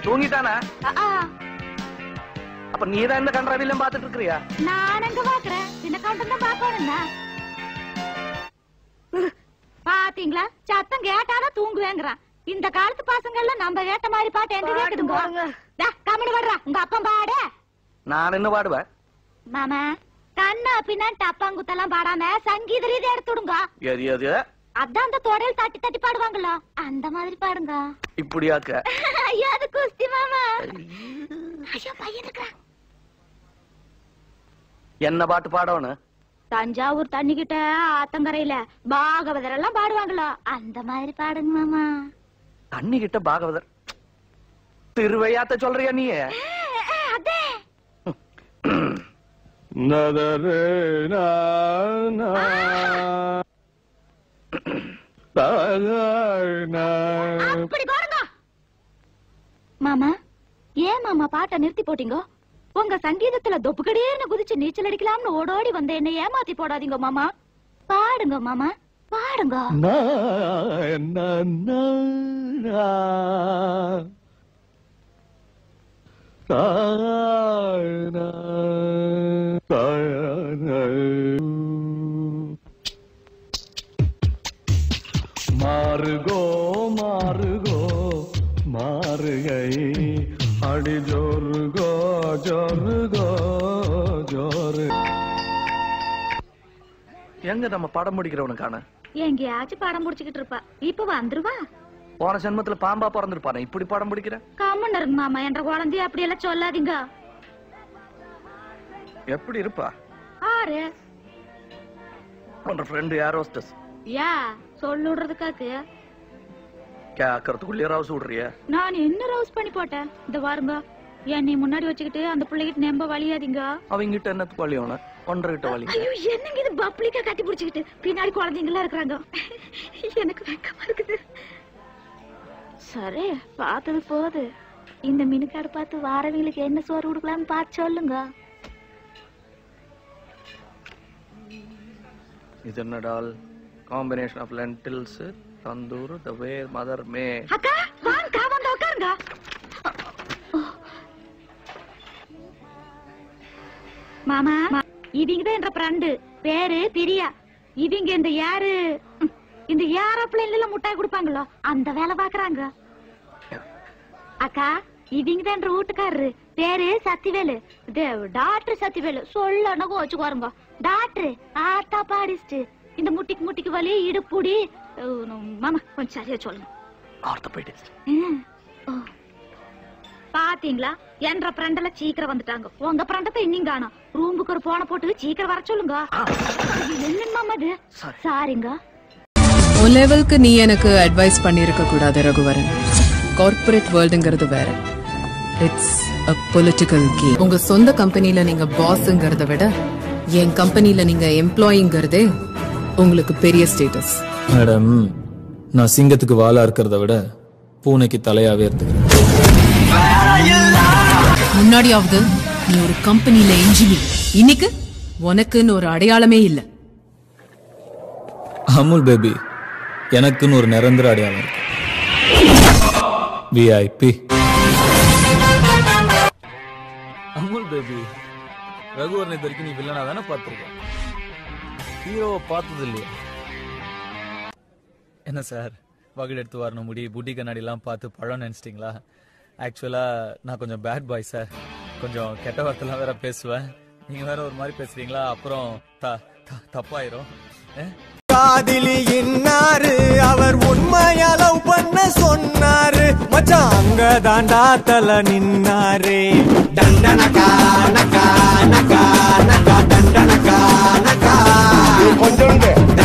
தூங்கிட்டானா ஆ, ஆ, அப்ப நீதான் இந்த கன்றாவிலாம் பாத்துட்டு இருக்கிறியா நான் எங்க பாக்குறேன் சின்ன கவுண்டன் தான் பாக்கணும்னா பாத்தீங்களா சத்தம் கேட்டாதான் தூங்குவேங்கிறான் இந்த காலத்து பசங்க எல்லாம் நம்ம கேட்ட மாதிரி பாட்டு எங்க கேக்குதுங்க டா, கம்முனு வர்றா உங்க அப்பன் பாடு நான் என்ன பாடுவேன் மாமா கண்ணா பின்னா டப்பாங்குத்தெல்லாம் பாடாம சங்கீத ரீதி எடுத்துடுங்க எது எது அதான் அந்த தொடையில் தட்டி தட்டி பாடுவாங்களா அந்த மாதிரி பாடுங்க இப்படியாக்க ஐயோ அது குஸ்தி மாமா ஐயோ பையன் இருக்கிறான் என்ன பாட்டு பாடணும் தஞ்சாவூர் தண்ணி கிட்ட ஆத்தங்கரையில பாகவதர் எல்லாம் பாடுவாங்களா அந்த மாதிரி பாடுங்க மாமா தண்ணி கிட்ட பாகவதர் திருவையாத்த சொல்றியா நீ அதே நதரே நா, நா. தகர் நா. அப்படி பாருங்க மாமா ஏன் மாமா பாட்டை நிறுத்தி போட்டீங்க உங்க சங்கீதத்துல தொப்புக்கடியேன்னு குதிச்சு நீச்சல் அடிக்கலாம்னு ஓடோடி வந்த என்ன ஏமாத்தி போடாதீங்க மாமா பாடுங்க மாமா பாடுங்க நா, நா, நா, நா. தாய் நா, தாய் நா. மாறுகோ மாறுகோ மாறுகை அடி ஜோருகோ ஜோருகோ ஜோரு எங்க நம்ம படம் முடிக்கிறவனுக்கான எங்கேயாச்சும் படம் முடிச்சுக்கிட்டு இருப்பா இப்ப வந்துருவா போன ஜென்மத்துல பாம்பா பிறந்திருப்பானே இப்படி படம் பிடிக்கிற காமன் இருங்க மாமா என்ற குழந்தைய அப்படி எல்லாம் சொல்லாதீங்க எப்படி இருப்பா ஆறு உன்ற ஃப்ரெண்டு ஏர் ஹோஸ்டஸ் யா சொல்லுடுறதுக்காக்கு கேக்கறதுக்குள்ளே ராவு விடுறிய நான் என்ன ரவுஸ் பண்ணி போட்டேன் இந்த வாருங்க என்னை முன்னாடி வச்சுக்கிட்டு அந்த பிள்ளைகிட்ட நம்ப வழியாதீங்க அவங்கிட்ட என்னத்துக்கு வழி அவன ஒன்றரை கிட்ட வழி ஐயோ என்னங்க இது பப்ளிக்கா கட்டி பிடிச்சுக்கிட்டு பின்னாடி குழந்தைங்க எல்லாம் இருக்கிறாங்க எனக்கு வெக்கமா இருக்குது சரி பார்த்தது போது இந்த மினுக்காடு பார்த்து வாரவங்களுக்கு என்ன சோறு கொடுக்கலாம்னு பார்த்து சொல்லுங்க இது என்னடால் combination of lentils tandoor the way mother may அக்கா வாங்க வந்து உட்காருங்க மாமா இவங்க தான் என்ற ஃப்ரெண்டு பேரு பிரியா இவங்க இந்த யாரு ம், இந்த ஏரோப்ளேன்ல எல்லாம் முட்டாய் கொடுப்பாங்களோ அந்த வேலை பாக்குறாங்க அக்கா இவங்க தான் என்ற வீட்டுக்காரரு பேரு சத்திவேலு இது டாக்டர் சத்திவேலு சொல்லணும் வச்சுக்கோருங்க டாக்டர் ஆத்தா பாடிஸ்ட் இந்த முட்டிக்கு முட்டிக்கு வலி இடுப்புடி அஹ், மாமா கொஞ்சம் சரியா சொல்லுங்க ஆர்த்தோபெடிஸ்ட் ம். ஓ. பாத்தீங்களா என்ற ஃப்ரெண்ட்ல சீக்கிரம் வந்துட்டாங்க உங்க ஃப்ரெண்ட இன்னும் காணோம் ரூமுக்கு ஒரு போன போட்டு சீக்கிரம் வர சொல்லுங்க என்ன மாமா இது Sorry. சாரிங்க உன் லெவலுக்கு நீ எனக்கு அட்வைஸ் பண்ணிருக்க கூடாது ரகுவரன் கார்ப்பரேட் வேர்ல்டுங்கிறது வேற இட்ஸ் அ பொலிட்டிக்கல் கேம் உங்க சொந்த கம்பெனில நீங்க பாஸ்ங்கிறத விட என் கம்பெனில நீங்க எம்ப்ளாயிங்கிறதே உங்களுக்கு பெரிய ஸ்டேட்டஸ் மேடம் நான் சிங்கத்துக்கு வாலா இருக்கிறத விட பூனைக்கு தலையாவே இருந்துக்கிறேன் முன்னாடியாவது நீ ஒரு கம்பெனில இன்ஜினியர் இன்னைக்கு உனக்குன்னு ஒரு அடையாளமே இல்ல அமுல் பேபி எனக்குன்னு ஒரு நிரந்தர அடையாளம் இருக்கு விஐபி அமுல் பேபி ரகுவரன் இது வரைக்கும் நீ வில்லனா தானே பார்த்துருக்க ஹீரோவை பார்த்தது இல்லையா என்ன சார் வகுடு எடுத்து வரணும் முடி புட்டி கண்ணாடிலாம் பார்த்து பழம் நினைச்சிட்டிங்களா ஆக்சுவலா நான் கொஞ்சம் பேட் பாய் சார் கொஞ்சம் கெட்ட வார்த்தைலாம் வேற பேசுவேன் நீங்க வேற ஒரு மாதிரி பேசுறீங்களா அப்புறம் த- த- தப்பாயிரும் ஏ? காதிலி இன்னாரு அவர் உண்மையா லவ் பண்ண சொன்னாரு மச்சான் அங்க தாண்டா தல நின்னாரு தண்டனக்கா நக்கா நக்கா நக்கா தண்டனக்கா நக்கா கொஞ்சம்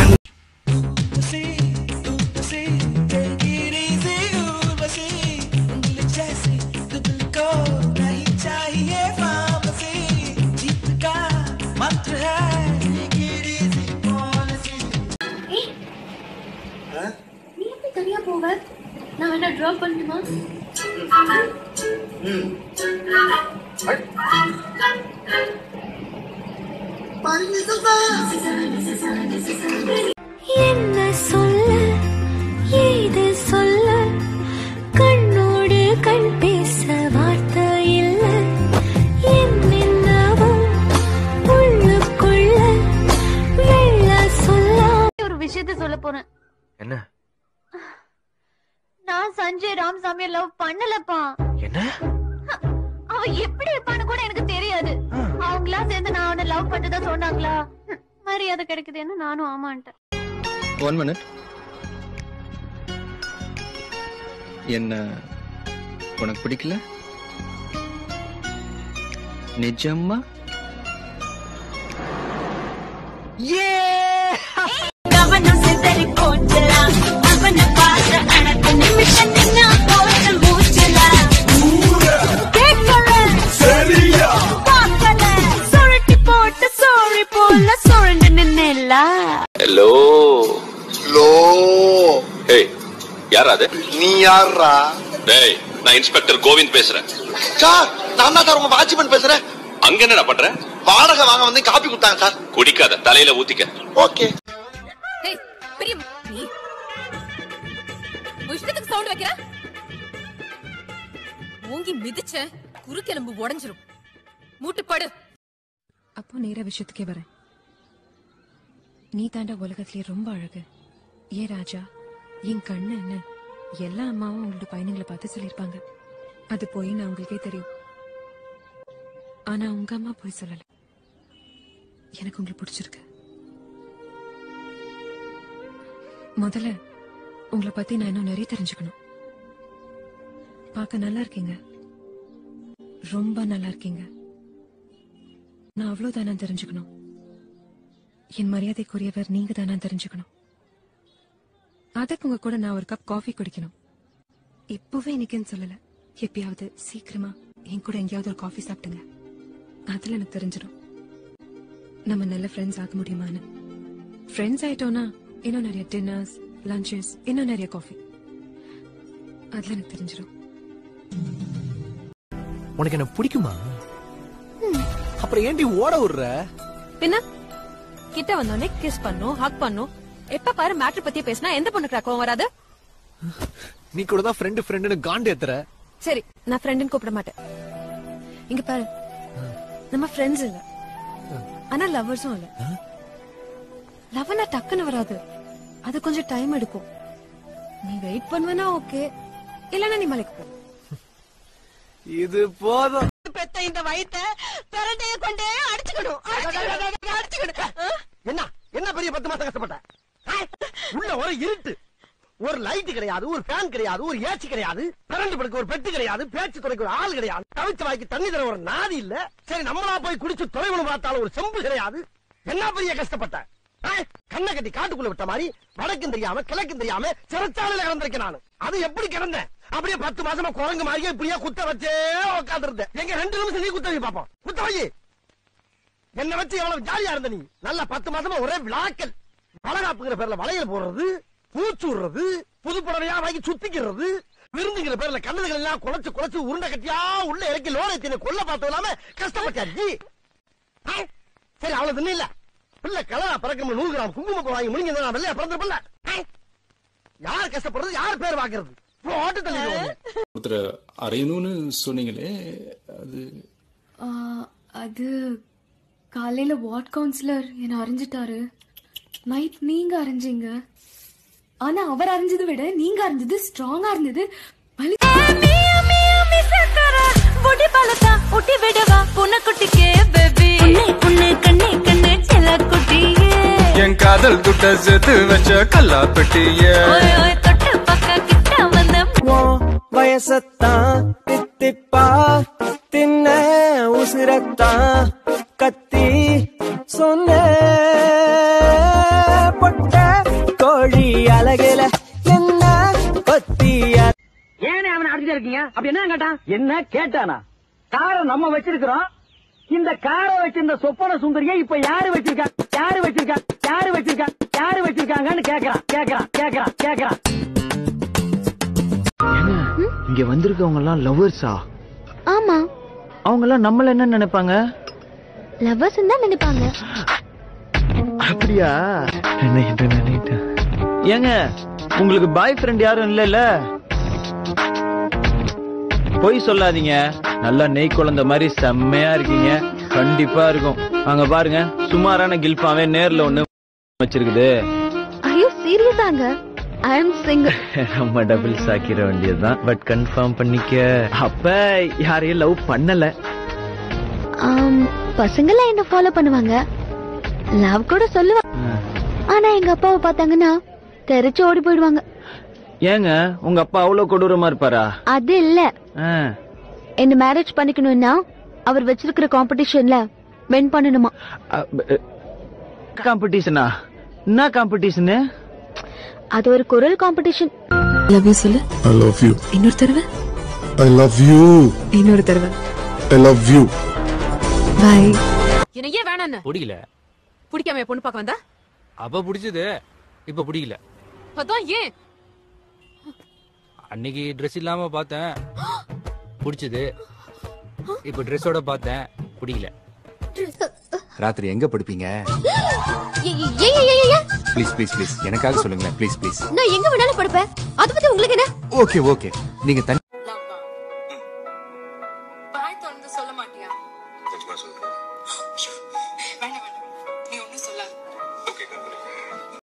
நீ எப்படி தனியா போவ நான் வேணா டிராப் பண்ணட்டுமா என்ன சொல்ல ஏது சொல்ல கண்ணோடு கண் பேச சொல்ல போறேன் என்ன நான் சஞ்சய் ராமசாமிய லவ் பண்ணலப்பா என்ன அவ எப்படி இருப்பான்னு கூட எனக்கு தெரியாது அவங்களா சேர்ந்து நான் அவனை லவ் பண்ணதா சொன்னாங்களா ஹம், மரியாதை கிடைக்குதுன்னு நானும் ஆமான்ட்டேன் ஒன் மினிட் என்ன உனக்கு பிடிக்கல நிஜமா கவனம் சிதறி போச்சலாம் அவனை பார்த்த அடுத்த நிமிஷம் நின்னா போட்ட மூச்சலாம் கேட்கல பார்க்கல சுருட்டி போட்டு சோழி போல சுழண்டு நின்னேலா ஹலோ ஹலோ ஏய் யாரா அது நீ யாரா டேய் நான் இன்ஸ்பெக்டர் கோவிந்த் பேசுறேன் சார் நான் தான் சார் உங்க வாட்ச்மேன் பேசுறேன் அங்க என்னடா பண்ற வாடகை வாங்க வந்து காப்பி கொடுத்தாங்க சார் குடிக்காத தலையில ஊத்திக்க ஓகே பெரிய நீ இஷ்டத்துக்கு சவுண்ட் வைக்கிற மூங்கி மிதிச்ச குறுக்கெலும்பு உடைஞ்சிரும் மூட்டுப்படு அப்போ நேரா விஷயத்துக்கே வரேன் நீ தாண்டா உலகத்திலே ரொம்ப அழகு ஏ ராஜா என் கண்ணு என்ன எல்லா அம்மாவும் உங்களோட பையனுங்களை பார்த்து சொல்லியிருப்பாங்க அது போய் நான் உங்களுக்கே தெரியும் ஆனா உங்க அம்மா போய் சொல்லல எனக்கு உங்களை பிடிச்சிருக்கு முதல்ல உங்களை பத்தி நான் இன்னும் நிறைய தெரிஞ்சுக்கணும் பார்க்க நல்லா இருக்கீங்க ரொம்ப நல்லா இருக்கீங்க நான் அவ்வளவுதானா தெரிஞ்சுக்கணும் என் மரியாதைக்குரியவர் நீங்க தானா தெரிஞ்சுக்கணும் அதுக்கு உங்க கூட நான் ஒரு கப் காஃபி குடிக்கணும் இப்பவே இன்னைக்குன்னு சொல்லல எப்பயாவது சீக்கிரமா என் கூட எங்கேயாவது ஒரு காஃபி சாப்பிட்டுங்க அதுல எனக்கு தெரிஞ்சிடும் நம்ம நல்ல ஃப்ரெண்ட்ஸ் ஆக முடியுமான்னு ஃப்ரெண்ட்ஸ் ஆயிட்டோம்னா இன்னும் நிறைய டின்னர்ஸ் லஞ்சஸ் இன்னும் நிறைய காஃபி அதுல எனக்கு தெரிஞ்சிடும் உனக்கு என்ன பிடிக்குமா அப்புறம் ஏன்டி ஓட விடுற பின்ன கிட்ட வந்தோடனே கிஸ் பண்ணும் ஹக் பண்ணும் எப்ப பாரு மேட்ரு பத்தி பேசினா எந்த பொண்ணுக்கு கோவம் வராது நீ கூட தான் ஃப்ரெண்டு ஃப்ரெண்டுன்னு காண்டு ஏத்துற சரி நான் ஃப்ரெண்டுன்னு கூப்பிட மாட்டேன் இங்க பாரு நம்ம ஃப்ரெண்ட்ஸ் இல்ல ஆனா லவ்வர்ஸும் இல்ல லவ்னா டக்குன்னு வராது அது கொஞ்சம் டைம் எடுக்கும் நீ வெயிட் பண்ணுவேனா ஓகே இல்லனா நீ மலைக்கு போ இது போதும் பெத்த இந்த வயித்த பிரண்டைய கொண்டே அடிச்சுக்கணும் அடிச்சுக்கணும் என்ன என்ன பெரிய பத்து மாசம் கஷ்டப்பட்ட ஆ? உள்ள ஒரு இருட்டு ஒரு லைட் கிடையாது ஒரு ஃபேன் கிடையாது ஒரு ஏசி கிடையாது கரண்ட் படுக்க ஒரு பெட்டு கிடையாது பேச்சு துறைக்கு ஒரு ஆள் கிடையாது தவிச்ச வாய்க்கு தண்ணி தர ஒரு நாதி இல்ல சரி நம்மளா போய் குடிச்சு தொலைவனு பார்த்தாலும் ஒரு செம்பு கிடையாது என்ன பெரிய கஷ்டப்பட்ட ஆ? கண்ணை கட்டி காட்டுக்குள்ள விட்ட மாதிரி வடக்கும் தெரியாம கிழக்கும் தெரியாம சிறைச்சாலையில கிடந்திருக்கேன் நான் அது எப்படி கிடந்தேன் அப்படியே பத்து மாசமா குரங்கு மாதிரியே இப்படியே குத்த வச்சே உட்கார்ந்து இருந்தேன் எங்க ரெண்டு நிமிஷம் நீ குத்த வை பாப்போம் குத்த வை என்ன வச்சு எவ்வளவு ஜாலியா இருந்த நீ நல்லா பத்து மாசமா ஒரே விளாக்கல் வளகாப்புங்கிற பேர்ல வளையல் போடுறது பூச்சு விடுறது புது புடவையா வாங்கி சுத்திக்கிறது விருந்துங்கிற பேர்ல கண்ணதுகள் எல்லாம் குலைச்சு குலைச்சு உருண்டை கட்டியா உள்ள இறக்கி லோனை தின்னு கொல்ல பார்த்தது இல்லாம கஷ்டப்பட்டாச்சு ஆ? சரி அவ்வளவு தின்னு இல்ல பிள்ளை கலரா பிறக்கும் நூறு கிராம் குங்குமம் வாங்கி முடிங்க நான் வெள்ளையா பிறந்த பிள்ளை யார் கஷ்டப்படுறது யார் பேர் வாக்குறது போட்டு தள்ளி ஒருத்தர் அறையணும்னு சொன்னீங்களே அது ஆ, அது காலையில வார்ட் கவுன்சிலர் என்ன அறிஞ்சிட்டாரு நைட் நீங்க அறிஞ்சீங்க ஆனா அவர் அறிஞ்சதை விட நீங்க அறிஞ்சது ஸ்ட்ராங்கா இருந்தது வலி முடி பழத்தா ஊட்டி விடவா புனக்குட்டிக்கு பேபி புண்ணு புண்ணு கண்ணே கண்ணு செல்ல குட்டியே என் காதல் துட்ட சேர்த்து வச்ச கல்லா பெட்டிய ஓய் ஓய் தொட்டு பக்க கிட்ட வந்த வயசத்தான் தித்திப்பா தின்ன உசிரத்தான் கத்தி சொன்ன பொட்ட கோழி அழகுல என்ன கொத்திய ஏனே அவனை அடிச்சு இருக்கீங்க அப்படி என்ன கேட்டான் என்ன கேட்டானா காரை நம்ம வச்சிருக்கிறோம் இந்த காரை வச்சிருந்த சொப்பன சுந்தரியை இப்ப யாரு வச்சிருக்கா யாரு வச்சிருக்கா யாரு வச்சிருக்கா யாரு வச்சிருக்காங்கன்னு கேக்குறான் கேக்குறான் கேக்குறான் கேக்குறான் இங்க வந்திருக்கவங்க எல்லாம் லவ்வர்ஸா ஆமா அவங்க எல்லாம் நம்மள என்ன நினைப்பாங்க லவ்வர்ஸ் தான் நினைப்பாங்க அப்படியா நினைக்கிட்டு நினைக்கிட்டு ஏங்க உங்களுக்கு பாய் ஃப்ரெண்ட் யாரும் இல்ல பொய் சொல்லாதீங்க நல்லா நெய் குழந்த மாதிரி செம்மையா இருக்கீங்க கண்டிப்பா இருக்கும் அங்க பாருங்க சுமாரான கில்பாவே நேர்ல ஒண்ணு வச்சிருக்குது ஐயோ சீரியஸாங்க ஐ அம் சிங்கிள் நம்ம டபுள்ஸ் ஆக்கிற வேண்டியதுதான் பட் கன்ஃபார்ம் பண்ணிக்க அப்ப யாரையும் லவ் பண்ணல பசங்கெல்லாம் என்ன ஃபாலோ பண்ணுவாங்க லவ் கூட சொல்லுவாங்க ஆனா எங்க அப்பாவை பார்த்தாங்கன்னா தெரிச்சு ஓடி போயிடுவாங்க ஏங்க உங்க அப்பா அவ்வளவு கொடூரமா இருப்பாரா அது இல்ல என்ன மேரேஜ் பண்ணிக்கணும்னா அவர் வச்சிருக்கிற காம்படிஷன்ல வின் பண்ணணுமா காம்படிஷனா என்ன காம்படிஷனு அது ஒரு குரல் காம்படிஷன் லவ் யூ சொல்லு I love you. இன்னொரு தடவை I love you. இன்னொரு தடவை I love you. பாய் என்ன ஏன் வேணான்னு பிடிக்கல பிடிக்காம பொண்ணு பார்க்க வந்தா அப்ப பிடிச்சது இப்ப பிடிக்கல அதான் ஏன் அன்னைக்கு ட்ரெஸ் இல்லாம பார்த்தேன் பிடிச்சது இப்ப ட்ரெஸ்ஸோட பார்த்தேன் பிடிக்கல ராத்திரி எங்க படுப்பீங்க ப்ளீஸ் ப்ளீஸ் ப்ளீஸ் எனக்காக சொல்லுங்களேன் ப்ளீஸ் ப்ளீஸ் நான் எங்க வேணாலும் படுப்பேன் அது பத்தி உங்களுக்கு என்ன ஓகே ஓகே நீங்க தனி வாய் திறந்து சொல்ல மாட்டியா வேண்டாம் வேண்டாம்